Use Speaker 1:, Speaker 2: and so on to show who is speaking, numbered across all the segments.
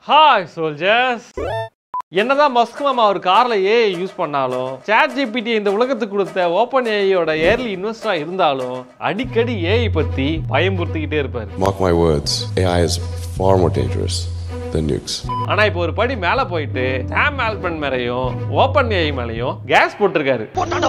Speaker 1: Hi soldiers என்னதான் Musk மாமா ஒரு கார்ல ஏஐ யூஸ் பண்ணாலும் சாட் ஜிபிடி இந்த உலகத்துக்கு கொடுத்த ஓப்பன் ஏஐயோட ஏர்லி இன்வெஸ்டரா இருந்தாலும் அடிக்கடி ஏஐ பத்தி பயம்புறுத்திக்கிட்டே இருப்பாரு
Speaker 2: Mark my words, AI is far more dangerous than nukes.
Speaker 1: ஆனா இப்போ ஒரு படி மேல போயிட்டு சாம் ஆல்பன் மேலையும் ஓப்பன் ஏஐ மேலையும் கேஸ் போட்டிருக்காரு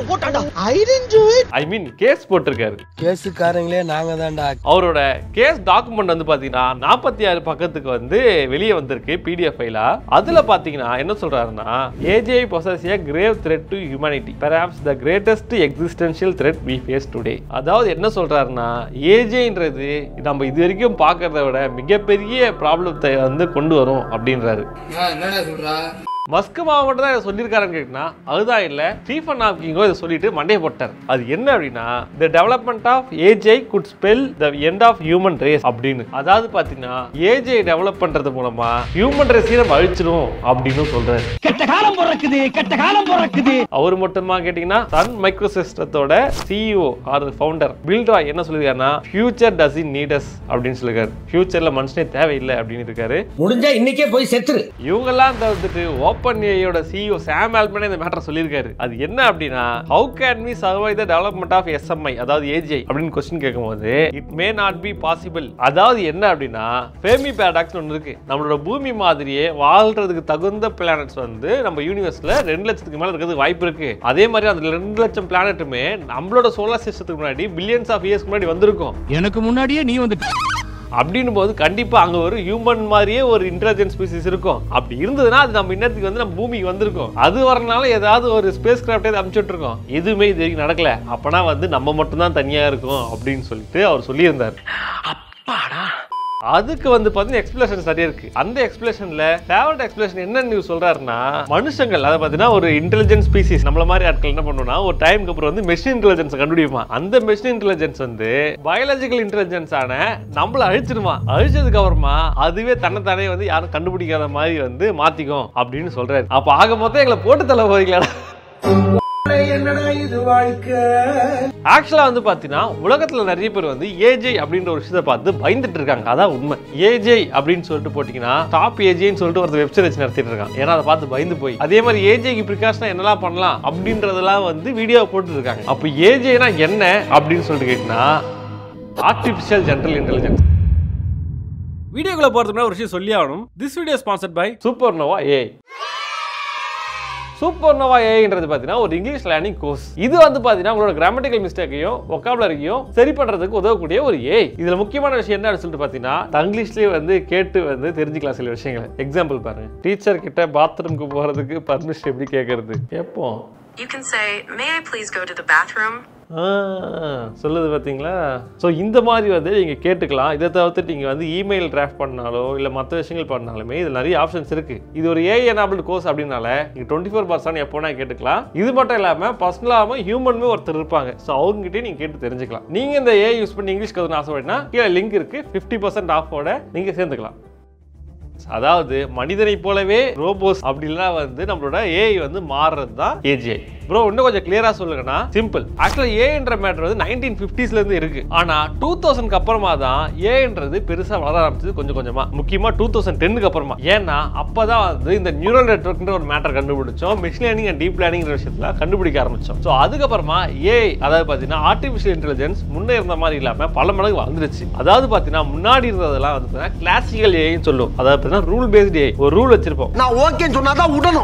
Speaker 1: ஐ மீன் கேஸ் போட்டிருக்காரு
Speaker 3: கேஸுக்காரங்களே நாங்க தான்டா
Speaker 1: அவரோட கேஸ் டாக்குமெண்ட் வந்து பாத்தீங்கன்னா நாற்பத்தி ஆறு பக்கத்துக்கு வந்து வெளியே வந்திருக்கு பிடிஎஃப் ஃபைலா அதுல பாத்தீங்கன்னா என்ன சொல்றாருன்னா AGI poses a grave threat to humanity perhaps the greatest existential threat we face today அதாவது என்ன சொல்றாருன்னா ஏஜேன்றது நம்ம இது வரைக்கும் பார்க்கறத விட மிகப்பெரிய ப்ராப்ளத்தை வந்து கொண்டு வரும் அப்படின்றாரு
Speaker 4: என்னடா சொல்றா
Speaker 1: மஸ்க் மாவட்டம் தான் இதை சொல்லியிருக்காருன்னு கேட்டினா அதுதான் இல்லை ஸ்டீஃபன் ஹாக்கிங்கோ இதை சொல்லிட்டு மண்டையை போட்டார் அது என்ன அப்படின்னா த டெவலப்மெண்ட் ஆஃப் ஏஜை could spell the end of human race அப்படின்னு அதாவது பார்த்தீங்கன்னா ஏஜை டெவலப் பண்ணுறது மூலமா ஹியூமன் ரேஸையும் நம்ம அழிச்சிடும் அப்படின்னு சொல்றாரு
Speaker 5: கெட்ட காலம் பிறக்குது கெட்ட காலம் பிறக்குது
Speaker 1: அவர் மட்டுமா கேட்டிங்கன்னா சன் மைக்ரோ சிஸ்டத்தோட சிஇஓ ஆர் ஃபவுண்டர் பில்ட்ராய் என்ன சொல்லியிருக்காருன்னா ஃபியூச்சர் டஸ் இன் நீடஸ் அப்படின்னு சொல்லியிருக்காரு ஃபியூச்சரில் மனுஷனே தேவையில்லை அப்படின்னு இருக்காரு
Speaker 5: முடிஞ்சா இன்னைக்கே போய் செத்துரு
Speaker 1: இவங்கெல்லாம் தவிர்த்துட்டு ஓப்பன் ஏயோட சிஇஓ சாம் ஆல்மனே இந்த மேட்டர் சொல்லியிருக்காரு அது என்ன அப்படின்னா how can we survive the development of SMI அதாவது ஏஜிஐ அப்படின்னு கொஸ்டின் கேட்கும்போது it may not be possible அதாவது என்ன அப்படின்னா ஃபேமி பேரடாக்ஸ் ஒன்று இருக்கு நம்மளோட பூமி மாதிரியே வாழ்றதுக்கு தகுந்த பிளானட்ஸ் வந்து நம்ம யூனிவர்ஸ்ல ரெண்டு லட்சத்துக்கு மேல இருக்கிறதுக்கு வாய்ப்பு இருக்கு அதே மாதிரி அந்த ரெண்டு லட்சம் பிளானட்டுமே நம்மளோட சோலார் சிஸ்டத்துக்கு முன்னாடி பில்லியன்ஸ் ஆஃப் இயர்ஸ்க்கு முன்னாடி வந்திருக்கும்
Speaker 5: எனக்கு முன்னாடியே நீ வந்துட்ட
Speaker 1: அப்படின்னும் போது கண்டிப்பா அங்க ஒரு ஹியூமன் மாதிரியே ஒரு இன்டெலிஜென்ட் ஸ்பீசிஸ் இருக்கும் அப்படி இருந்ததுன்னா அது நம்ம இன்னத்துக்கு வந்து நம்ம பூமிக்கு வந்திருக்கும் அது வரனால ஏதாவது ஒரு ஸ்பேஸ் கிராஃப்டே அனுப்பிச்சுட்டு இருக்கோம் எதுவுமே இது வரைக்கும் நடக்கல அப்பனா வந்து நம்ம மட்டும்தான் தனியா இருக்கும் அப்படின்னு சொல்லிட்டு அவர் சொல்லியிருந்தார் அதுக்கு வந்து பார்த்தீங்கன்னா எக்ஸ்பிளேஷன் சரியா இருக்கு அந்த எக்ஸ்பிளேஷன்ல ஃபேவரட் எக்ஸ்பிளேஷன் என்ன நியூஸ் சொல்றாருன்னா மனுஷங்கள் அதை பார்த்தீங்கன்னா ஒரு இன்டெலிஜென்ட் ஸ்பீசிஸ் நம்மள மாதிரி ஆட்கள் என்ன பண்ணுவோம்னா ஒரு டைமுக்கு அப்புறம் வந்து மெஷின் இன்டெலிஜென்ஸ் கண்டுபிடிப்பான் அந்த மெஷின் இன்டெலிஜென்ஸ் வந்து பயாலஜிக்கல் இன்டெலிஜென்ஸ் ஆன நம்மள அழிச்சிருமா அழிச்சதுக்கு அப்புறமா அதுவே தன்னைத்தானே வந்து யாரும் கண்டுபிடிக்காத மாதிரி வந்து மாத்திக்கும் அப்படின்னு சொல்றாரு அப்ப ஆக மொத்தம் எங்களை போட்டு தள்ள போறீங்களா ஆக்சுவலா வந்து பாத்தீங்கன்னா உலகத்துல நிறைய பேர் வந்து ஏஜே அப்படின்ற ஒரு விஷயத்தை பார்த்து பயந்துட்டு இருக்காங்க அதான் உண்மை ஏஜே அப்படின்னு சொல்லிட்டு போட்டீங்கன்னா டாப் ஏஜேன்னு சொல்லிட்டு ஒரு வெப்சைட் வச்சு நடத்திட்டு இருக்கான் ஏன்னா அதை பார்த்து பயந்து போய் அதே மாதிரி ஏஜேக்கு ப்ரிகாஷனா என்னெல்லாம் பண்ணலாம் அப்படின்றதெல்லாம் வந்து வீடியோ போட்டு இருக்காங்க அப்போ ஏஜேனா என்ன அப்படின்னு சொல்லிட்டு கேட்டினா ஆர்டிஃபிஷியல் ஜென்ரல் இன்டெலிஜென்ஸ் வீடியோக்குள்ள போறதுக்கு முன்னாடி ஒரு விஷயம் சொல்லி ஆகணும் this video sponsored by super nova A super nova ஏன்றது பார்த்தீங்கன்னா ஒரு இங்கிலீஷ் லேர்னிங் கோர்ஸ் இது வந்து பார்த்தீங்கன்னா உங்களோட கிராமட்டிக்கல் மிஸ்டேக்கையும் ஒக்காபுலரியும் சரி பண்ணுறதுக்கு உதவக்கூடிய ஒரு ஏ இதில் முக்கியமான விஷயம் என்ன சொல்லிட்டு பார்த்தீங்கன்னா தங்கிலீஷ்லேயே வந்து கேட்டு வந்து தெரிஞ்சுக்கலாம் சில விஷயங்களை எக்ஸாம்பிள் பாருங்க டீச்சர் கிட்ட பாத்ரூம்க்கு போகிறதுக்கு பர்மிஷன் எப்படி கேட்கறது கேட்போம்
Speaker 6: You can say, May I please go to the bathroom?
Speaker 1: ஆ, சொல்லுது பார்த்தீங்களா ஸோ இந்த மாதிரி வந்து நீங்கள் கேட்டுக்கலாம் இதை தவிர்த்து நீங்கள் வந்து இமெயில் டிராஃப்ட் பண்ணாலோ இல்லை மற்ற விஷயங்கள் பண்ணாலுமே இதில் நிறைய ஆப்ஷன்ஸ் இருக்குது இது ஒரு ஏஐ எனாபிள் கோர்ஸ் அப்படின்னால நீங்கள் டுவெண்ட்டி ஃபோர் பர்சன்ட் எப்போனா கேட்டுக்கலாம் இது மட்டும் இல்லாமல் பர்சனலாகவும் ஹியூமனுமே ஒருத்தர் இருப்பாங்க ஸோ அவங்ககிட்டயே நீங்கள் கேட்டு தெரிஞ்சுக்கலாம் நீங்கள் இந்த ஏஐ யூஸ் பண்ணி இங்கிலீஷ் கற்றுன்னு ஆசைப்படினா கீழே லிங்க் இருக்குது ஃபிஃப்டி பர்சன்ட் ஆஃபோட நீங்கள் சேர்ந்துக்கலாம் அதாவது மனிதனை போலவே ரோபோஸ் அப்படிலாம் வந்து நம்மளோட ஏஐ வந்து மாறுறது தான் ஏஜிஐ ப்ரோ இன்னும் கொஞ்சம் கிளியரா சொல்லுங்கன்னா சிம்பிள் ஆக்சுவலா ஏன்ற மேட்டர் வந்து நைன்டீன் பிப்டிஸ்ல இருந்து இருக்கு ஆனா டூ தௌசண்ட்க்கு அப்புறமா தான் ஏன்றது பெருசா வளர ஆரம்பிச்சது கொஞ்சம் கொஞ்சமா முக்கியமா டூ தௌசண்ட் டென்னுக்கு அப்புறமா ஏன்னா அப்பதான் வந்து இந்த நியூரல் நெட்ஒர்க்ன்ற ஒரு மேட்டர் கண்டுபிடிச்சோம் machine learning and deep learning விஷயத்துல கண்டுபிடிக்க ஆரம்பிச்சோம் ஸோ அதுக்கப்புறமா ஏஐ அதாவது பார்த்தீங்கன்னா ஆர்டிஃபிஷியல் இன்டெலிஜென்ஸ் முன்னே இருந்த மாதிரி இல்லாம பல மடங்கு வந்துருச்சு அதாவது பார்த்தீங்கன்னா முன்னாடி இருந்ததெல்லாம் வந்து பார்த்தீங்கன்னா கிளாசிக்கல் ஏஐன்னு சொல்லுவோம் அதாவது பார்த்தீங்கன்னா ரூல் பேஸ்ட் ஏஐ ஒரு ரூல் வச்சிருப்போம்
Speaker 3: நான் ஓகேன்னு சொன்னாதான் விடணும்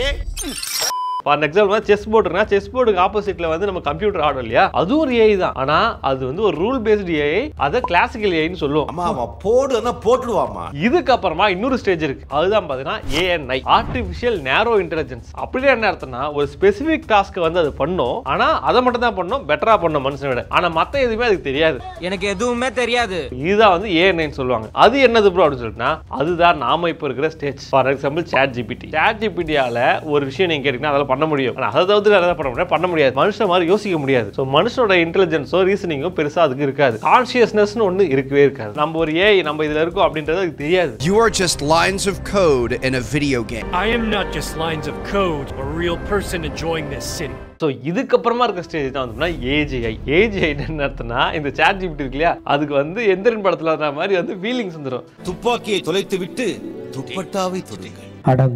Speaker 1: ஃபார் எக்ஸாம்பிள் செஸ் போர்டுனா செஸ் போர்டுக்கு ஆப்போசிட்ல வந்து நம்ம கம்ப்யூட்டர் ஆடும் இல்லையா அதுவும் ஒரு ஏஐ தான் ஆனா அது வந்து ஒரு ரூல் பேஸ்டு ஏஐ அதை கிளாசிக்கல் ஏஐன்னு சொல்லுவோம்
Speaker 7: அம்மா அவன் போடுன்னா போட்டுடுவாம்மா
Speaker 1: இதுக்கப்புறமா இன்னொரு ஸ்டேஜ் இருக்கு அதுதான் பார்த்தீங்கன்னா ஏஎன்ஐ ஆர்டிஃபிஷியல் நேரோ இன்டெலிஜென்ஸ் அப்படியே என்ன அர்த்தம்னா ஒரு ஸ்பெசிபிக் டாஸ்க்கை வந்து அது பண்ணும் ஆனா அதை மட்டும் தான் பண்ணும் பெட்டரா பண்ணும் மனுஷனை விட ஆனா மத்த எதுவுமே அதுக்கு தெரியாது
Speaker 3: எனக்கு எதுவுமே தெரியாது
Speaker 1: இதுதான் வந்து ஏஎன்ஐன்னு சொல்லுவாங்க அது என்னது ப்ரோ அப்படின்னு சொல்லிட்டுனா அதுதான் நாம இப்போ இருக்கிற stage for example chat GPT chat ஜிபிடியால ஒரு விஷயம் நீங்க கேட்டீங்கன்னா அதெல்லாம் பண்ண முடியும் ஆனா அதை தவிர்த்து வேற எதாவது பண்ண முடியாது பண்ண முடியாது மனுஷன் மாதிரி யோசிக்க முடியாது ஸோ மனுஷனோட இன்டெலிஜென்ஸோ ரீசனிங்கோ பெருசா அதுக்கு இருக்காது கான்சியஸ்னஸ்னு ஒன்று இருக்கவே இருக்காது நம்ம ஒரு ஏஐ நம்ம இதுல இருக்கோம் அப்படின்றது அதுக்கு தெரியாது
Speaker 8: You are just lines of code in a video game.
Speaker 9: I am not just lines of code, a real person enjoying this city.
Speaker 1: So இதுக்கப்புறமா இருக்க ஸ்டேஜ் தான் வந்து ஏஜிஐ ஏஜிஐ என்ன அர்த்தம்னா இந்த சேட் ஜிபிடி இருக்கு இல்லையா அதுக்கு வந்து எந்திரன் படத்துல வர மாதிரி வந்து ஃபீலிங்ஸ் வந்துடும்
Speaker 7: துப்பாக்கியை தொலைத்து விட்டு துப்பட்டாவை தொடுங்கள்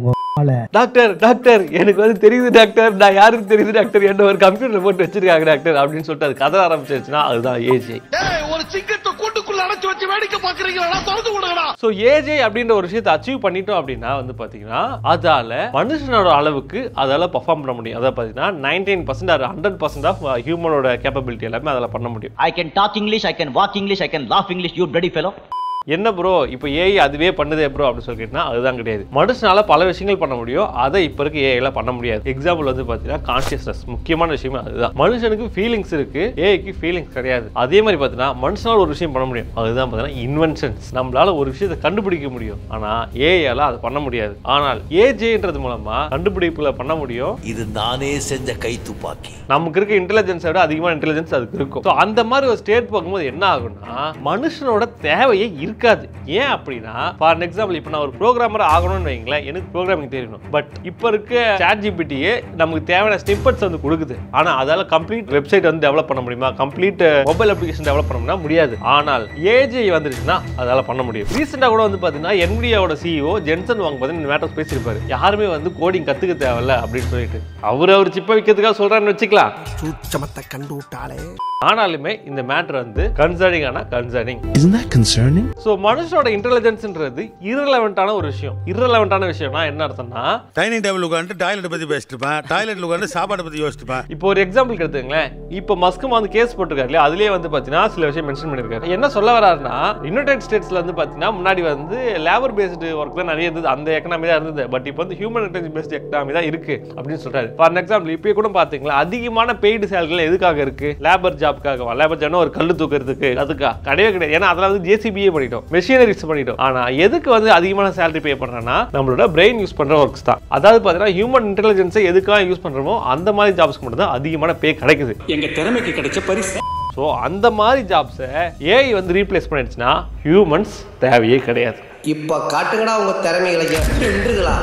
Speaker 1: டாக்டர் டாக்டர் எனக்கு வந்து தெரியுது டாக்டர் நான் யாருக்கு தெரியுது டாக்டர் என்ன ஒரு கம்ப்யூட்டர் போட்டு வச்சிருக்காங்க டாக்டர் அப்படின்னு சொல்லிட்டு அது கதை ஆரம்பிச்சிருச்சுன்னா அதுதான் ஏஜே
Speaker 3: ஒரு சிங்கத்தை கூட்டுக்குள்ள அடைச்சு வச்சு வேடிக்கை பாக்குறீங்களா திறந்து விடுங்கடா
Speaker 1: ஸோ ஏஜே அப்படின்ற ஒரு விஷயத்தை அச்சீவ் பண்ணிட்டோம் அப்படின்னா வந்து பார்த்தீங்கன்னா அதால மனுஷனோட அளவுக்கு அதால பர்ஃபார்ம் பண்ண முடியும் அதாவது பார்த்தீங்கன்னா nineteen percent or hundred percent of ஹியூமனோட கேப்பபிலிட்டி எல்லாமே அதில் பண்ண முடியும்
Speaker 5: I can talk English, I can walk English, I can laugh English, you bloody fellow.
Speaker 1: என்ன ப்ரோ இப்போ ஏஐ அதுவே பண்ணுதே ப்ரோ அப்படின்னு சொல்லி கேட்டினா அதுதான் கிடையாது மனுஷனால பல விஷயங்கள் பண்ண முடியும் அதை இப்போ இருக்க ஏஐல பண்ண முடியாது எக்ஸாம்பிள் வந்து பார்த்தீங்கன்னா கான்சியஸ்னஸ் முக்கியமான விஷயமே அதுதான் மனுஷனுக்கு ஃபீலிங்ஸ் இருக்கு ஏஐக்கு ஃபீலிங்ஸ் கிடையாது அதே மாதிரி பார்த்தீங்கன்னா மனுஷனால ஒரு விஷயம் பண்ண முடியும் அதுதான் பார்த்தீங்கன்னா இன்வென்ஷன்ஸ் நம்மளால ஒரு விஷயத்தை கண்டுபிடிக்க முடியும் ஆனால் ஏஐயால அதை பண்ண முடியாது ஆனால் ஏஜேன்றது மூலமா கண்டுபிடிப்புல பண்ண முடியும்
Speaker 7: இது நானே செஞ்ச கை துப்பாக்கி
Speaker 1: நமக்கு இருக்க இன்டெலிஜென்ஸை விட அதிகமான இன்டெலிஜென்ஸ் அதுக்கு இருக்கும் ஸோ அந்த மாதிரி ஒரு ஸ்டேட் பார்க்கும்போது என்ன ஆகும்னா மனுஷனோட தேவையே இருக்காது ஏன் அப்படின்னா ஃபார் எக்ஸாம்பிள் இப்போ நான் ஒரு ப்ரோக்ராமர் ஆகணும்னு வைங்களேன் எனக்கு ப்ரோக்ராமிங் தெரியணும் பட் இப்போ இருக்க சாட் ஜிபிடியே நமக்கு தேவையான ஸ்னிப்பட்ஸ் வந்து கொடுக்குது ஆனால் அதால கம்ப்ளீட் வெப்சைட் வந்து டெவலப் பண்ண முடியுமா கம்ப்ளீட் மொபைல் அப்ளிகேஷன் டெவலப் பண்ண முடியுமா முடியாது ஆனால் ஏஜே வந்துருச்சுன்னா அதால பண்ண முடியும் ரீசெண்டாக கூட வந்து பார்த்தீங்கன்னா என்விடியாவோட சிஇஓ ஜென்சன் வாங்க பார்த்தீங்கன்னா இந்த மேட்டர் பேசியிருப்பாரு யாருமே வந்து கோடிங் கற்றுக்க தேவையில்ல அப்படின்னு சொல்லிட்டு அவர் அவர் சிப்பை விற்கிறதுக்காக சொல்றாருன்னு வச்சுக்கலாம்
Speaker 3: சூச்சமத்தை கண்டு விட்டாலே
Speaker 1: ஆனாலுமே இந்த மேட்டர் வந்து கன்சர்னிங் ஆனா concerning
Speaker 2: Isn't that concerning?
Speaker 1: So மனுஷனோட இன்டெலிஜென்ஸ்ன்றது irrelevant-ஆன ஒரு விஷயம் irrelevant-ஆன விஷயம்னா என்ன அர்த்தம்னா
Speaker 4: டைனிங் டேபிள் உட்காந்து டாய்லெட் பத்தி பேசிட்டு இருப்பேன் டாய்லெட்ல உட்காந்து சாப்பாடை பத்தி யோசிச்சுட்டு இருப்பேன்
Speaker 1: இப்போ ஒரு எக்ஸாம்பிள் எடுத்துங்களேன் இப்போ மஸ்கம் வந்து கேஸ் போட்டிருக்காரு இல்லையா அதுலயே வந்து பார்த்தீங்கன்னா சில விஷயம் மென்ஷன் பண்ணியிருக்காரு என்ன சொல்ல வராருன்னா யுனைடெட் ஸ்டேட்ஸ்ல வந்து பார்த்தீங்கன்னா முன்னாடி வந்து லேபர் பேஸ்டு ஒர்க் தான் நிறைய இருந்தது அந்த எக்கனாமி தான் இருந்தது பட் இப்போ வந்து ஹியூமன் இன்டெலிஜென்ஸ் பேஸ்டு எக்கனாமி தான் இருக்கு அப்படின்னு சொல்றாரு ஃபார் எக்ஸாம்பிள் இப்போ கூட பார்த்தீங்களா அதிகமான பெய்டு சேலரிகள் எதுக்காக இருக்கு லேபர் ஜாப்க்காகவா லேபர் ஜாப்னா ஒரு கல்லு தூக்குறதுக்கு அதுக்கா கிடையவே கிடையாது ஏன்னா அதெல்லாம் வந்து ஜேசிபியே பண்ணிட்டோம் மெஷினரிஸ் பண்ணிட்டோம் ஆனா எதுக்கு வந்து அதிகமான சேலரி பே பண்றேன்னா நம்மளோட பிரெயின் யூஸ் பண்ற ஒர்க்ஸ் தான் அதாவது பார்த்தீங்கன்னா ஹியூமன் இன்டெலிஜென்ஸை எதுக்காக யூஸ் பண்றோமோ அந்த மாதிரி ஜாப்ஸ்க்கு மட்டும் தான் அதிகமான பே கிடைக்குது
Speaker 9: எங்க திறமைக்கு கிடைச்ச பரிசு
Speaker 1: ஸோ அந்த மாதிரி ஜாப்ஸை ஏஐ வந்து ரீப்ளேஸ் பண்ணிடுச்சுன்னா ஹியூமன்ஸ் தேவையே கிடையாது
Speaker 3: இப்ப காட்டுங்கடா உங்க திறமைகளை நின்றுகளா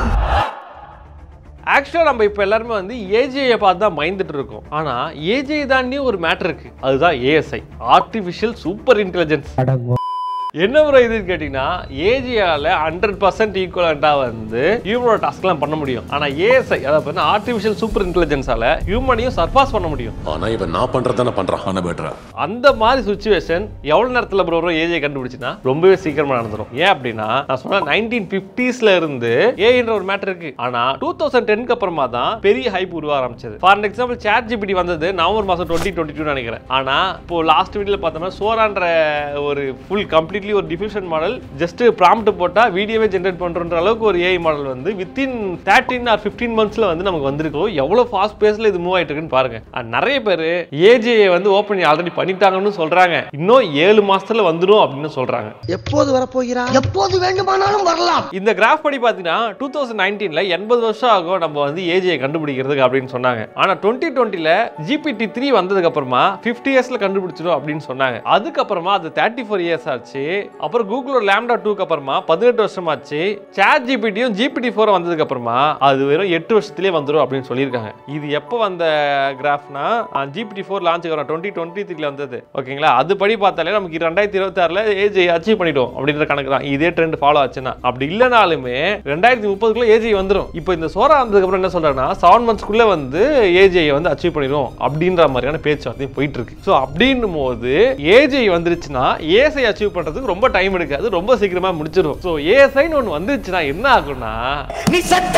Speaker 1: ஆக்சுவலாக நம்ம இப்போ எல்லாருமே வந்து ஏஜிஐயை பார்த்து தான் பயந்துட்டு இருக்கோம் ஆனால் ஏஜிஐ தாண்டி ஒரு மேட்டர் இருக்கு அதுதான் ஏஎஸ்ஐ ஆர்டிஃபிஷியல் சூப்பர் இன்டெலிஜென்ஸ் என்ன ப்ரோ இதுன்னு கேட்டிங்கன்னா ஏஜியால ஹண்ட்ரட் பர்சன்ட் ஈக்குவலண்ட்டாக வந்து ஹியூமனோட டாஸ்க்லாம் பண்ண முடியும் ஆனால் ஏஎஸ்ஐ அதாவது பார்த்தீங்கன்னா ஆர்டிஃபிஷியல் சூப்பர் இன்டெலிஜென்ஸால ஹியூமனையும் சர்பாஸ் பண்ண முடியும்
Speaker 2: ஆனா இவன் நான் பண்றதானே பண்றான் ஆனா பெட்டரா
Speaker 1: அந்த மாதிரி சுச்சுவேஷன் எவ்வளவு நேரத்தில் ப்ரோ ஏஜை கண்டுபிடிச்சுன்னா ரொம்பவே சீக்கிரமா நடந்துரும் ஏன் அப்படின்னா நான் சொன்ன நைன்டீன் பிப்டிஸ்ல இருந்து ஏன்ற ஒரு மேட்டர் இருக்கு ஆனா டூ தௌசண்ட் டென்க்கு அப்புறமா தான் பெரிய ஹைப் உருவ ஆரம்பிச்சது ஃபார் எக்ஸாம்பிள் சேட் ஜிபிடி வந்தது நவம்பர் மாசம் டுவெண்ட்டி டுவெண்ட்டி டூ நினைக்கிறேன் ஆனா இப்போ லாஸ்ட் வீடியோல பார்த்தோம்னா சோரான்ற ஒரு ஃபுல் கம்ப்ளீட்லி ஒரு டிஃபியூஷன் மாடல் ஜஸ்ட் ப்ராம்ப்ட் போட்டா வீடியோவே ஜென்ரேட் பண்றன்ற அளவுக்கு ஒரு ஏஐ மாடல் வந்து வித்தின் தேர்ட்டின் ஆர் ஃபிஃப்டீன் மந்த்ஸ்ல வந்து நமக்கு வந்திருக்கும் எவ்வளவு ஃபாஸ்ட் பேஸ்ல இது மூவ் ஆயிட்டு இருக்குன்னு பாருங்க And நிறைய பேர் ஏஜிஐ வந்து ஓப்பன் ஆல்ரெடி பண்ணிட்டாங்கன்னு சொல்றாங்க இன்னும் ஏழு மாசத்துல வந்துடும் அப்படின்னு சொல்றாங்க
Speaker 3: எப்போது வரப்போகிறா எப்போது வேண்டுமானாலும் வரலாம்
Speaker 1: இந்த கிராஃப் படி பார்த்தீங்கன்னா டூ தௌசண்ட் நைன்டீன்ல எண்பது வருஷம் ஆகும் நம்ம வந்து ஏஜியை கண்டுபிடிக்கிறதுக்கு அப்படின்னு சொன்னாங்க ஆனா டுவெண்ட்டி டுவெண்ட்டில ஜிபிடி த்ரீ வந்ததுக்கு அப்புறமா ஃபிஃப்டி இயர்ஸ்ல கண்டுபிடிச்சிடும் அப்படின்னு சொன்னாங்க அதுக்கப்புறமா அது தேர்ட்டி ஃபோர் இயர்ஸ் ஆச்சு அப்புறம் கூகுளோட லேம்டா டூக்கு அப்புறமா பதினெட்டு வருஷம் ஆச்சு சேட் ஜிபிடியும் ஜிபிடி ஃபோர் வந்ததுக்கு அப்புறமா அது வெறும் எட்டு வருஷத்துலேயே வந்துடும் அப்படின்னு சொல்லியிருக்காங்க இது எப்போ வந்த கிராஃப்னா ஜிபிடி ஃபோர் லான்ச் வரும் டுவெண்ட்டி டுவெண்ட்டி த்ரீல வந்தது ஓகேங்களா அது படி பார்த்தாலே நமக்கு ரெண்டாயிரத்தி இருபத்தி ஆறுல ஏஜ் அச்சீவ் பண்ணிடும் அப்படின்ற கணக்கு தான் இதே ட்ரெண்ட் ஃபாலோ ஆச்சுன்னா அப்படி இல்லைனாலுமே ரெண்டாயிரத்தி முப்பதுக்குள்ள ஏஜ் வந்துடும் இப்போ இந்த சோரா வந்ததுக்கு அப்புறம் என்ன சொல்றாங்கன்னா செவன் மந்த்ஸ்க்குள்ள வந்து ஏஜை வந்து அச்சீவ் பண்ணிடும் அப்படின்ற மாதிரியான பேச்சுவார்த்தையும் போயிட்டு இருக்கு ஸோ அப்படின்னும் போது ஏஜை வந்துருச்சுன்னா ஏஎஸ்ஐ அச்சீவ் பண்றதுக்கு ரொம்ப டைம் எடுக்காது ரொம்ப சீக்கிரமா முடிச்சிடும் ஸோ ஏஎஸ்ஐன்னு ஒன்று வந்துருச்சுன்னா என்ன ஆகும்னா
Speaker 5: நீ சத்த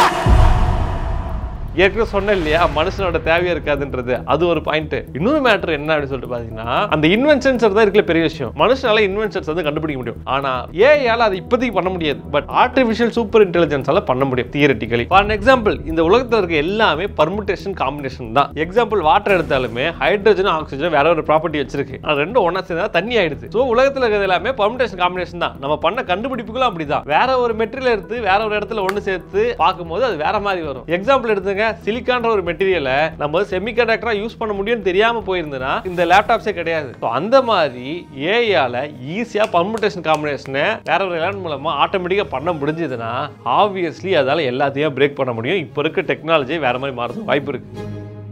Speaker 1: ஏற்கனவே சொன்னேன் இல்லையா மனுஷனோட தேவையா இருக்காதுன்றது அது ஒரு பாயிண்ட் இன்னொரு மேட்டர் என்ன அப்படின்னு சொல்லிட்டு பாத்தீங்கன்னா அந்த இன்வென்ஷன்ஸ் தான் இருக்கல பெரிய விஷயம் மனுஷனால இன்வென்ஷன்ஸ் வந்து கண்டுபிடிக்க முடியும் ஆனா ஏஐயால அது இப்போதைக்கு பண்ண முடியாது பட் ஆர்டிஃபிஷியல் சூப்பர் இன்டெலிஜென்ஸால பண்ண முடியும் தியரட்டிக்கலி ஃபார் எக்ஸாம்பிள் இந்த உலகத்துல இருக்க எல்லாமே பர்முடேஷன் காம்பினேஷன் தான் எக்ஸாம்பிள் வாட்டர் எடுத்தாலுமே ஹைட்ரஜன் ஆக்சிஜன் வேற ஒரு ப்ராப்பர்ட்டி வச்சிருக்கு அது ரெண்டும் ஒண்ணா சேர்ந்தா தண்ணி ஆயிடுது ஸோ உலகத்துல இருக்கிறது எல்லாமே பர்முடேஷன் காம்பினேஷன் தான் நம்ம பண்ண கண்டுபிடிப்புகளும் அப்படிதான் வேற ஒரு மெட்டீரியல் எடுத்து வேற ஒரு இடத்துல ஒண்ணு சேர்த்து பார்க்கும்போது அது வேற மாதிரி வரும் எக்ஸாம்பிள் எடுத்துங்க சிலிக்கான்ற ஒரு மெட்டீரியலை நம்ம செமிகண்டக்டரா யூஸ் பண்ண முடியும்னு தெரியாம போயிருந்ததுன்னா இந்த லேப்டாப்ஸே கிடையாது So, அந்த மாதிரி ஏஐயால ஈஸியா பர்முடேஷன் காம்பினேஷனை வேற ஒரு எலன் மூலமா ஆட்டோமேட்டிக்கா பண்ண முடிஞ்சதுன்னா ஆப்வியஸ்லி அதால எல்லாத்தையும் பிரேக் பண்ண முடியும் இப்போ இருக்க டெக்னாலஜி வேற மாதிரி மாறது வாய்ப்பு இருக்கு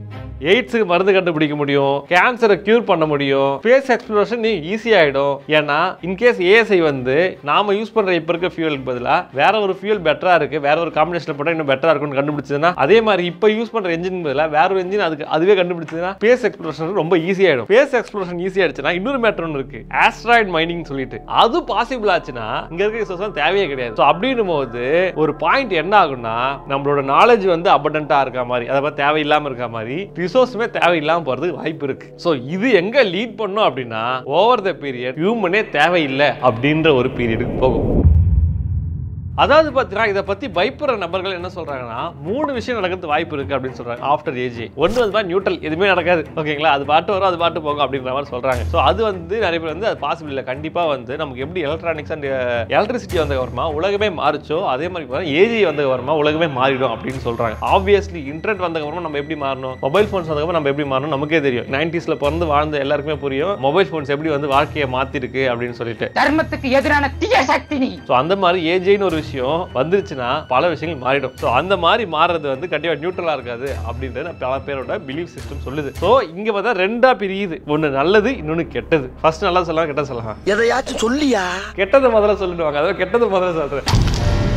Speaker 1: எய்ட்ஸுக்கு மருந்து கண்டுபிடிக்க முடியும் கேன்சரை கியூர் பண்ண முடியும் ஸ்பேஸ் எக்ஸ்ப்ளோரேஷன் நீ ஈஸி ஆயிடும் ஏன்னா இன்கேஸ் ஏஎஸ்ஐ வந்து நாம யூஸ் பண்ற இப்ப இருக்க ஃபியூலுக்கு பதிலா வேற ஒரு ஃபியூல் பெட்டரா இருக்கு வேற ஒரு காம்பினேஷன் போட்டா இன்னும் பெட்டரா இருக்கும்னு கண்டுபிடிச்சதுன்னா அதே மாதிரி இப்ப யூஸ் பண்ற என்ஜின் பதிலா வேற ஒரு என்ஜின் அதுக்கு அதுவே கண்டுபிடிச்சதுன்னா ஸ்பேஸ் எக்ஸ்ப்ளோரேஷன் ரொம்ப ஈஸி ஆயிடும் ஸ்பேஸ் எக்ஸ்ப்ளோரேஷன் ஈஸி ஆயிடுச்சுன்னா இன்னொரு மேட்டர் ஒன்று இருக்கு ஆஸ்ட்ராய்ட் மைனிங் சொல்லிட்டு அது பாசிபிள் ஆச்சுன்னா இங்க இருக்க ரிசோர்ஸ் தேவையே கிடையாது ஸோ அப்படின்னும் போது ஒரு பாயிண்ட் என்ன ஆகும்னா நம்மளோட நாலேஜ் வந்து அபண்டன்ட்டா இருக்க மாதிரி அதாவது தேவையில்லாம இருக்க மாதிரி ரிசோர்ஸுமே தேவையில்லாம போறதுக்கு வாய்ப்பு இருக்கு ஸோ இது எங்க லீட் பண்ணும் அப்படின்னா ஓவர் த பீரியட் ஹியூமனே தேவையில்லை அப்படின்ற ஒரு பீரியடுக்கு போகும் அதாவது பார்த்தீங்கன்னா இதை பத்தி பயப்படுற நபர்கள் என்ன சொல்றாங்கன்னா மூணு விஷயம் நடக்கிறது வாய்ப்பு இருக்கு அப்படின்னு சொல்றாங்க ஆஃப்டர் ஏஜ் ஒன்று வந்து நியூட்ரல் எதுவுமே நடக்காது ஓகேங்களா அது பாட்டு வரும் அது பாட்டு போகும் அப்படின்ற மாதிரி சொல்றாங்க ஸோ அது வந்து நிறைய பேர் வந்து அது பாசிபிள் இல்லை கண்டிப்பா வந்து நமக்கு எப்படி எலக்ட்ரானிக்ஸ் அண்ட் எலக்ட்ரிசிட்டி வந்த வருமா உலகமே மாறிச்சோ அதே மாதிரி ஏஜி வந்த வருமா உலகமே மாறிடும் அப்படின்னு சொல்றாங்க ஆப்வியஸ்லி இன்டர்நெட் வந்த வருமா நம்ம எப்படி மாறணும் மொபைல் ஃபோன்ஸ் வந்ததுக்கப்புறம் நம்ம எப்படி மாறணும் நமக்கே தெரியும் நைன்டிஸ்ல பிறந்து வாழ்ந்த எல்லாருக்குமே புரியும் மொபைல் ஃபோன்ஸ் எப்படி வந்து வாழ்க்கையை மாத்திருக்கு அப்படின்னு சொல்லிட்டு
Speaker 10: தர்மத்துக்கு எதிரான தீய சக்தி நீ
Speaker 1: ஸோ அந்த மாதிரி ஏஜேன்னு ஒரு விஷயம் வந்துருச்சுன்னா பல விஷயங்கள் மாறிடும் ஸோ அந்த மாதிரி மாறுறது வந்து கண்டிப்பாக நியூட்ரலாக இருக்காது அப்படின்றது பல பேரோட பிலீஃப் சிஸ்டம் சொல்லுது ஸோ இங்கே பார்த்தா ரெண்டா பிரியுது ஒன்று நல்லது இன்னொன்று கெட்டது ஃபர்ஸ்ட் நல்லா சொல்லலாம் கெட்டது சொல்லலாம்
Speaker 7: எதையாச்சும் சொல்லியா
Speaker 1: கெட்டதை முதல்ல சொல்லிடுவாங்க அதாவது கெட்டது முதல்ல சொல்கிறேன்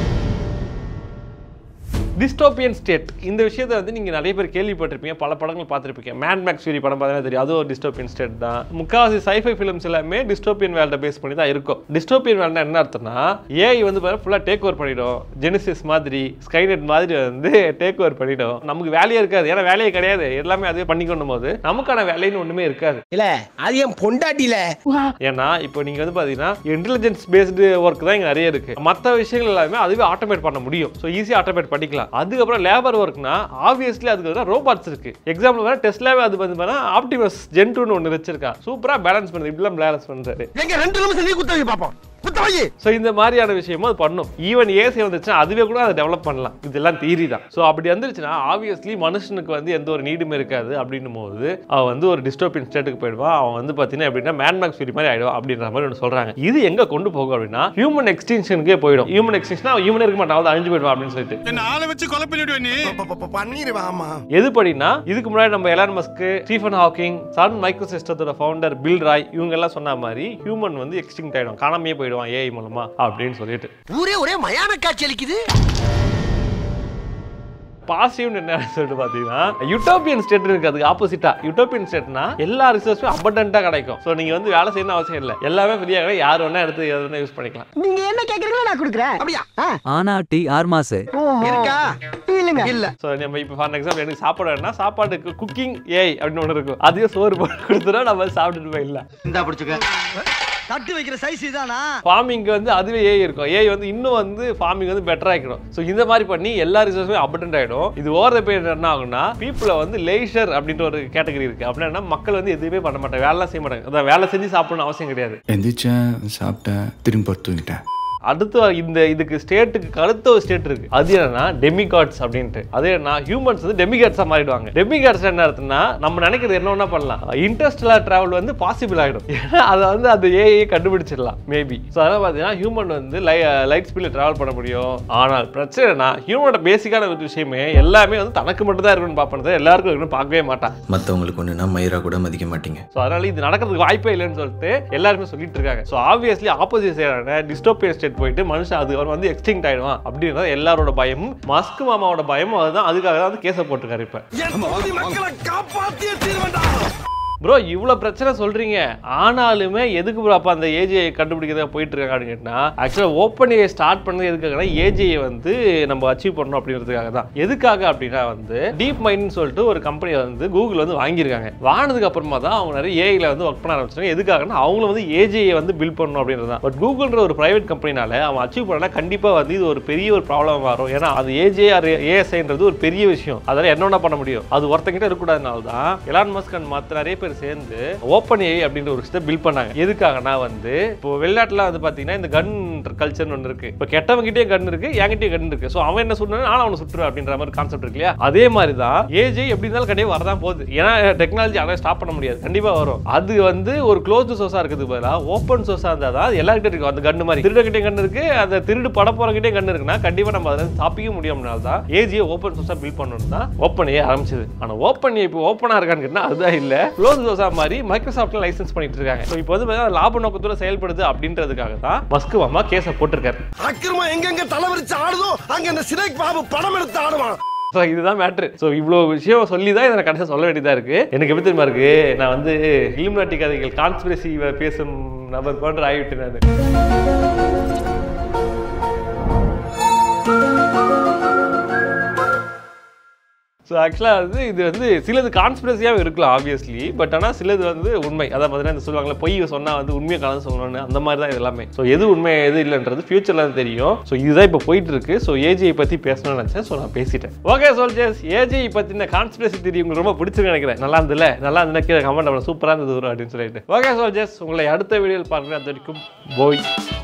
Speaker 1: டிஸ்டோபியன் ஸ்டேட் இந்த விஷயத்தை வந்து நீங்கள் நிறைய பேர் கேள்விப்பட்டிருப்பீங்க பல படங்கள் பார்த்துருப்பீங்க மேன் மேக்ஸ் சூரி படம் பார்த்தீங்கன்னா தெரியும் அது ஒரு டிஸ்டோபியன் ஸ்டேட் தான் முக்காவாசி சைஃபை ஃபிலிம்ஸ் எல்லாமே டிஸ்டோபியன் வேல்டை பேஸ் பண்ணி தான் இருக்கும் டிஸ்டோபியன் வேல்டா என்ன அர்த்தம்னா ஏஐ வந்து பார்த்தா ஃபுல்லாக டேக் ஓவர் பண்ணிடும் ஜெனிசிஸ் மாதிரி ஸ்கைநெட் மாதிரி வந்து டேக் ஓவர் பண்ணிடும் நமக்கு வேலையே இருக்காது ஏன்னா வேலையே கிடையாது எல்லாமே அதுவே பண்ணிக்கொண்டும் போது நமக்கான வேலைன்னு ஒன்றுமே இருக்காது
Speaker 11: இல்ல அது என் பொண்டாட்டில
Speaker 1: ஏன்னா இப்போ நீங்க வந்து பாத்தீங்கன்னா இன்டெலிஜென்ஸ் பேஸ்டு ஒர்க் தான் இங்க நிறைய இருக்கு மற்ற விஷயங்கள் எல்லாமே அதுவே ஆட்டோமேட் பண்ண முடியும் ஸோ ஈஸியாக ஆட்டோமேட் பண்ணிக்கலாம் அதுக்கப்புறம் லேபர் ஒர்க்னா ஆப்வியஸ்லி அதுக்கு ரோபாட்ஸ் இருக்கு எக்ஸாம்பிள் வேற டெஸ்ட்லாவே அது வந்து பார்த்தா ஆப்டிமஸ் ஜென்டூன்னு ஒன்று வச்சிருக்கா சூப்பரா பேலன்ஸ் பண்ணுது இப்படிலாம் பேலன்ஸ் பண்றாரு
Speaker 11: எங்க ரெண்டு நிமிஷம் நீ குத்த வை பாப்போம் குத்த வை
Speaker 1: ஸோ இந்த மாதிரியான விஷயமும் அது பண்ணும் ஈவன் ஏசி வந்துச்சுன்னா அதுவே கூட அதை டெவலப் பண்ணலாம் இதெல்லாம் தியரி தான் ஸோ அப்படி வந்துருச்சுன்னா ஆப்வியஸ்லி மனுஷனுக்கு வந்து எந்த ஒரு நீடுமே இருக்காது அப்படின்னும் போது அவன் வந்து ஒரு டிஸ்டோபியன் ஸ்டேட்டுக்கு போயிடுவான் அவன் வந்து பார்த்தீங்கன்னா எப்படின்னா மேன்மேக்ஸ் ஃபியூரி மாதிரி ஆயிடும் அப்படின்ற மாதிரி ஒன்று சொல்றாங்க இது எங்க கொண்டு போகும் அப்படின்னா ஹியூமன் எக்ஸ்டென்ஷனுக்கே போயிடும் ஹியூமன் எக்ஸ்டென்ஷன் அவன் ஹியூமன் இருக்க மாட்டான் அவன் அழிஞ்சு போயிடுவான் அப்படின்னு சொல்லிட்டு
Speaker 4: என்ன ஆளை வச்சு கொலை பண்ணிடுவேன் நீ
Speaker 11: பண்ணிடுவா ஆமா
Speaker 1: எது படினா இதுக்கு முன்னாடி நம்ம Elon Musk Stephen Hawking Sun micro சிஸ்டத்தோட ஃபவுண்டர் பில் ராய் இவங்க எல்லாம் சொன்ன மாதிரி ஹியூமன் வந்து எக்ஸ்டிங்ட் ஆயிடும் காணாமையே போயிடுவான் ஏஐ மூலமா அப்படின்னு சொல்லிட்டு
Speaker 7: ஊரே ஒரே மயான காட்சி அளிக்குது
Speaker 1: பாசிட்டிவ் என்ன சொல்லிட்டு பார்த்தீங்கன்னா யூட்டோப்பியன் ஸ்டேட் இருக்கு அதுக்கு ஆப்போசிட்டா யூட்டோப்பியன் ஸ்டேட்னா எல்லா ரிசோர்ஸும் அபண்டன்ட்டா கிடைக்கும் ஸோ நீங்க வந்து வேலை செய்யணும் அவசியம் இல்லை எல்லாமே ஃப்ரீயாக கிடைக்கும் யார் வேணா எடுத்து எது வேணா யூஸ் பண்ணிக்கலாம்
Speaker 10: நீங்க என்ன கேக்குறீங்களோ நான் கொடுக்குறேன்
Speaker 11: அப்படியா
Speaker 12: ஆனா டீ ஆறு மாசு
Speaker 11: இருக்கா
Speaker 10: இல்லங்க
Speaker 11: இல்ல
Speaker 1: ஸோ நம்ம இப்போ ஃபார் எக்ஸாம்பிள் எனக்கு சாப்பாடு வேணும்னா சாப்பாடுக்கு குக்கிங் ஏய் அப்படின்னு ஒன்று இருக்கும் அதையே சோறு போட்டு கொடுத்துட்டா நம்ம சாப்பிட்டுட்டு போயிடலாம்
Speaker 5: இந்தா பிடிச்சுக்க
Speaker 11: தட்டு வைக்கிற சைஸ் இதானா
Speaker 1: ஃபார்மிங் வந்து அதுவே ஏஐ இருக்கும் ஏஐ வந்து இன்னும் வந்து ஃபார்மிங் வந்து பெட்டர் ஆகிடும் ஸோ இந்த மாதிரி பண்ணி எல்லா ரிசோர்ஸுமே அபண்டன்ட் ஆகிடும் இது ஓவர் த பீரியட் என்ன ஆகும்னா பீப்புளை வந்து லேஷர் அப்படின்ற ஒரு கேட்டகரி இருக்கு அப்படின்னா மக்கள் வந்து எதுவுமே பண்ண மாட்டாங்க வேலைலாம் செய்ய மாட்டாங்க அதான் வேலை செஞ்சு சாப்பிடணும் அவசியம் கிடையாது
Speaker 13: எந்திரிச்சேன் சாப்பிட்டேன் திரும்பி படுத்து தூங்கிட்டேன்
Speaker 1: அடுத்து இந்த இதுக்கு ஸ்டேட்டுக்கு அடுத்த ஒரு ஸ்டேட் இருக்கு அது என்னன்னா டெமிகாட்ஸ் அப்படின்ட்டு அது என்ன ஹியூமன்ஸ் வந்து டெமிகாட்ஸா மாறிடுவாங்க டெமிகாட்ஸ் என்ன அர்த்தம்னா நம்ம நினைக்கிறது என்ன வேணா பண்ணலாம் இன்டர்ஸ்டெல்லார் டிராவல் வந்து பாசிபிள் ஆகிடும் ஏன்னா அதை வந்து அந்த ஏஐ கண்டுபிடிச்சிடலாம் மேபி ஸோ அதெல்லாம் பார்த்தீங்கன்னா ஹியூமன் வந்து லை லைட் ஸ்பீடில் டிராவல் பண்ண முடியும் ஆனால் பிரச்சனை என்ன ஹியூமனோட பேசிக்கான ஒரு விஷயமே எல்லாமே வந்து தனக்கு மட்டும் தான் இருக்கணும்னு பார்ப்பது எல்லாருக்கும் இருக்கணும்னு பார்க்கவே மாட்டான்
Speaker 13: மற்றவங்களுக்கு ஒன்றுனா மயிரா கூட மதிக்க மாட்டீங்க
Speaker 1: ஸோ அதனால இது நடக்கிறதுக்கு வாய்ப்பே இல்லைன்னு சொல்லிட்டு எல்லாருமே சொல்லிட்டு இருக்காங்க ஸோ ஆப்வியஸ்லி ஆப்போசிட் சைடான டிஸ்டோபியன் ஸ்டேட் போயிட்டு மனுஷன் அது அவர் வந்து எக்ஸ்டிங்ட் ஆயிடுவான் அப்படின்றது எல்லாரோட பயமும் மஸ்க் மாமாவோட பயமும் அதுதான் அதுக்காக தான் வந்து கேஸை போட்டிருக்காரு இப்போ
Speaker 11: மக்களை காப்பாத்தியே தீர்வேண்டா
Speaker 1: ப்ரோ இவ்வளோ பிரச்சனை சொல்றீங்க ஆனாலுமே எதுக்கு ப்ரோ அப்போ அந்த ஏஜிஐ கண்டுபிடிக்கிறதா போயிட்டு இருக்காங்க அப்படின்னு கேட்டால் ஆக்சுவலாக ஓப்பன் ஏ ஸ்டார்ட் பண்ணது எதுக்காகனா ஏஜிஐ வந்து நம்ம அச்சீவ் பண்ணணும் அப்படின்றதுக்காக தான் எதுக்காக அப்படின்னா வந்து டீப் மைண்ட்னு சொல்லிட்டு ஒரு கம்பெனி வந்து கூகுள் வந்து வாங்கியிருக்காங்க வாங்கினதுக்கு அப்புறமா தான் அவங்க நிறைய ஏஐல வந்து ஒர்க் பண்ண ஆரம்பிச்சாங்க எதுக்காகனா அவங்களும் வந்து ஏஜிஐ வந்து பில்ட் பண்ணணும் அப்படின்றது தான் பட் கூகுள்ன்ற ஒரு பிரைவேட் கம்பெனினால அவன் அச்சீவ் பண்ணா கண்டிப்பாக வந்து இது ஒரு பெரிய ஒரு ப்ராப்ளம் வரும் ஏன்னா அது ஏஜே ஆர் ஏஎஸ்ஐன்றது ஒரு பெரிய விஷயம் அதெல்லாம் என்ன பண்ண முடியும் அது ஒருத்தங்கிட்ட இருக்கக்கூடாதுனால தான் எலான் மஸ்க் அண்ட் மற்ற நிறைய பேர் பேர் சேர்ந்து ஓப்பன் ஏஐ அப்படின்ற ஒரு விஷயத்தை பில்ட் பண்ணாங்க எதுக்காகனா வந்து இப்போ வெளிநாட்டுல வந்து பாத்தீங்கன்னா இந்த கன் கல்ச்சர்னு ஒன்று இருக்கு இப்போ கெட்டவங்கிட்டே கன் இருக்கு என்கிட்டயே கன் இருக்கு ஸோ அவன் என்ன சொன்னா நான் அவனை சுட்டுருவேன் அப்படின்ற மாதிரி கான்செப்ட் இருக்கு இல்லையா அதே மாதிரி தான் ஏஜ் எப்படி இருந்தாலும் கண்டிப்பாக வரதான் போகுது ஏன்னா டெக்னாலஜி அதை ஸ்டாப் பண்ண முடியாது கண்டிப்பா வரும் அது வந்து ஒரு க்ளோஸ்டு சோர்ஸா இருக்குது பதிலாக ஓப்பன் சோர்ஸா இருந்தால் தான் அது எல்லாருக்கிட்டே இருக்கும் அந்த கன் மாதிரி திருடக்கிட்டே கன் இருக்கு அந்த திருடு பட போறக்கிட்டே கன் இருக்குன்னா கண்டிப்பா நம்ம அதில் தப்பிக்க முடியும்னால தான் ஏஜியை ஓப்பன் சோர்ஸா பில்ட் பண்ணணும் தான் ஓப்பன் ஏ ஆரம்பிச்சது ஆனா ஓப்பன் ஏ இப்போ ஓப்பனா இருக்கான்னு கேட்டா அதுதான் இல்ல க்ளோஸ் சோர்ஸா மாதிரி மைக்ரோசாஃப்ட்ல லைசன்ஸ் பண்ணிட்டு இருக்காங்க ஸோ இப்போ வந்து பார்த்தீங்கன்னா லாப நோக்கத்தோட செயல்படுது அப்படின்றதுக்காக தான் மஸ்க் மாமா கேஸை போட்டிருக்காரு
Speaker 11: அக்கிரமா எங்கெங்க தலைவரிச்சு ஆடுதோ அங்க இந்த சினைக் பாபு படம் எடுத்து ஆடுவான்
Speaker 1: ஸோ இதுதான் மேட்ரு ஸோ இவ்வளோ விஷயம் சொல்லி தான் இதை நான் கடைசியாக சொல்ல வேண்டியதாக இருக்குது எனக்கு எப்படி தெரியுமா இருக்கு நான் வந்து இலுமினாட்டி கதைகள் கான்ஸ்பிரசி பேசும் நபர் போன்ற ஆகிவிட்டேன் நான் ஸோ ஆக்சுவலாக வந்து இது வந்து சிலது கான்ஸ்பிரசியாகவும் இருக்கலாம் ஆப்வியஸ்லி பட் ஆனால் சிலது வந்து உண்மை அதான் பார்த்தீங்கன்னா இந்த சொல்லுவாங்களே பொய் சொன்னால் வந்து உண்மையை கலந்து சொல்லணும்னு அந்த மாதிரி தான் இது எல்லாமே ஸோ எது உண்மை எது இல்லைன்றது ஃபியூச்சரில் தான் தெரியும் ஸோ இதுதான் இப்போ போயிட்டு இருக்கு ஸோ ஏஜியை பற்றி பேசணும்னு நினச்சேன் ஸோ நான் பேசிட்டேன் ஓகே சோல்ஜர்ஸ் ஏஜியை பற்றின கான்ஸ்பிரசி திரி உங்களுக்கு ரொம்ப பிடிச்சிருக்கு நினைக்கிறேன் நல்லா இருந்ததுல நல்லா இருந்தா கீழே கமெண்ட் பண்ண சூப்பராக இருந்தது ஒரு அப்படின்னு சொல்லிட்டு ஓகே சோல்ஜர்ஸ் உங்களை அடுத்த வீடியோவில் பார்க்குறேன் அது வரைக்கும் போய்